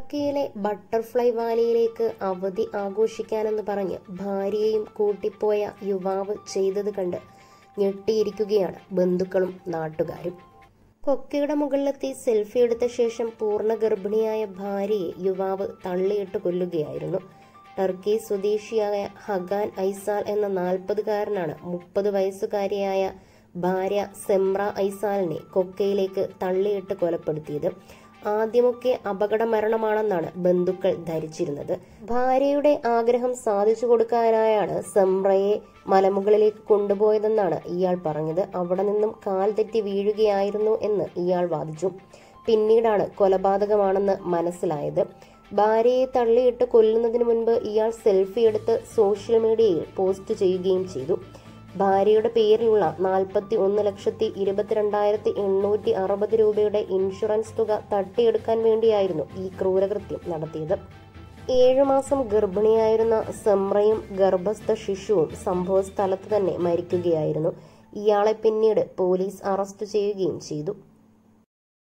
ടർക്കിയിലെ butterfly വാലിയിലേക്ക് അവധി ആഘോഷിക്കാനെന്ന് പറഞ്ഞ് ഭാര്യയെയും കൂട്ടിപ്പോയ യുവാവ് ചെയ്തത് കണ്ട് ഞെട്ടിയിരിക്കുകയാണ് ബന്ധുക്കളും നാട്ടുകാരും കൊക്കയുടെ മുകളിലെത്തി സെൽഫി എടുത്ത ശേഷം പൂർണ്ണ ഗർഭിണിയായ ഭാര്യയെ യുവാവ് തള്ളിയിട്ട് കൊല്ലുകയായിരുന്നു ടർക്കി സ്വദേശിയായ ഹഗാൻ ഐസാൽ എന്ന നാൽപ്പതുകാരനാണ് മുപ്പത് വയസ്സുകാരിയായ ഭാര്യ സെമ്ര ഐസാലിനെ കൊക്കയിലേക്ക് തള്ളിയിട്ട് കൊലപ്പെടുത്തിയത് ആദ്യമൊക്കെ അപകട മരണമാണെന്നാണ് ബന്ധുക്കൾ ധരിച്ചിരുന്നത് ഭാര്യയുടെ ആഗ്രഹം സാധിച്ചു കൊടുക്കാനായാണ് സെമ്രയെ മലമുകളിലേക്ക് കൊണ്ടുപോയതെന്നാണ് ഇയാൾ പറഞ്ഞത് അവിടെ നിന്നും കാൽ തെറ്റി വീഴുകയായിരുന്നു എന്ന് ഇയാൾ വാദിച്ചു പിന്നീടാണ് കൊലപാതകമാണെന്ന് മനസ്സിലായത് ഭാര്യയെ തള്ളിയിട്ട് കൊല്ലുന്നതിന് മുൻപ് ഇയാൾ സെൽഫി എടുത്ത് സോഷ്യൽ മീഡിയയിൽ പോസ്റ്റ് ചെയ്യുകയും ചെയ്തു ഭാര്യയുടെ പേരിലുള്ള നാൽപ്പത്തി ഒന്ന് ലക്ഷത്തി ഇരുപത്തിരണ്ടായിരത്തി എണ്ണൂറ്റി അറുപത് രൂപയുടെ ഇൻഷുറൻസ് തുക തട്ടിയെടുക്കാൻ വേണ്ടിയായിരുന്നു ഈ ക്രൂരകൃത്യം നടത്തിയത് ഏഴുമാസം ഗർഭിണിയായിരുന്ന സെമ്രയും ഗർഭസ്ഥ ശിശുവും സംഭവ സ്ഥലത്ത് തന്നെ മരിക്കുകയായിരുന്നു ഇയാളെ പിന്നീട് പോലീസ് അറസ്റ്റ് ചെയ്യുകയും ചെയ്തു